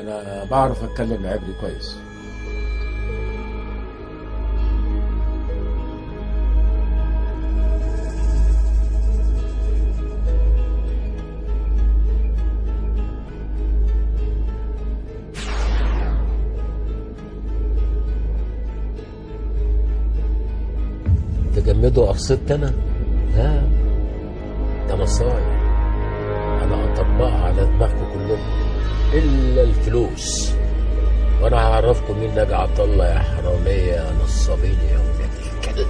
انا بعرف اتكلم عبري كويس تجمدوا قصدت انا لا ده مصايب انا هطبقها على دماغكم كلكم الا الفلوس وانا هعرفكم مين ناجي عطله يا حراميه يا نصابين يا ولاد الكلب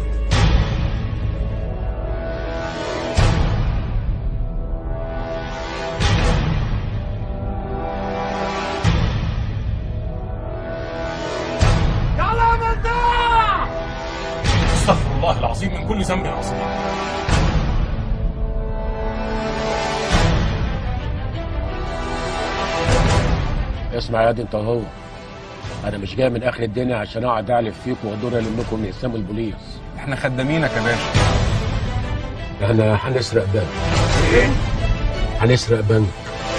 استغفر الله العظيم من كل ذنب عظيم اسمع يا دي انت وهو انا مش جاي من اخر الدنيا عشان اقعد اعلف فيكم وادور المكم من اقسام البوليس احنا خدامينك يا باشا احنا هنسرق بنك هنسرق بنك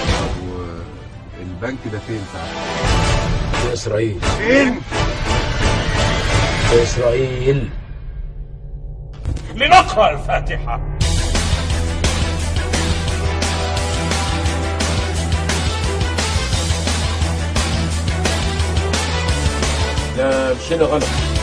البنك ده فين ساعتها؟ في اسرائيل فين؟ في اسرائيل لنقرأ الفاتحة ده مشينا غلط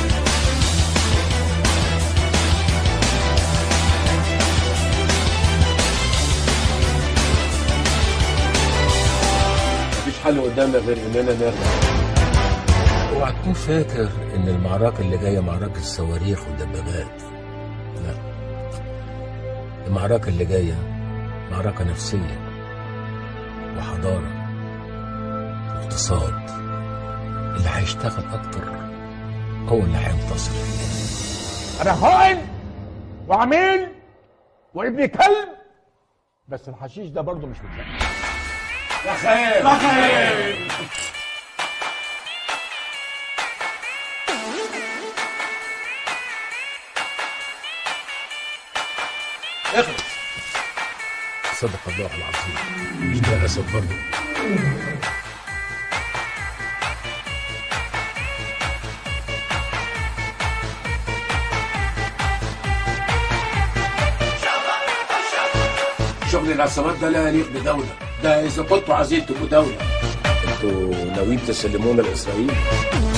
مفيش حل قدامنا غير اننا نرجع اوعى تكون فاكر ان المعركه اللي جايه معركه صواريخ ودبابات لا المعركه اللي جايه معركه نفسيه وحضاره واقتصاد اللي هيشتغل اكتر هو اللي هينتصر انا خائن وعميل وابن كلب بس الحشيش ده برضه مش بتاعي صدق الله العظيم مش ده اسد برضه شغل العصابات ده لا يليق بدولة ده إذا كنتوا عايزين تبقوا دولة انتوا ناويين تسلمونا لإسرائيل؟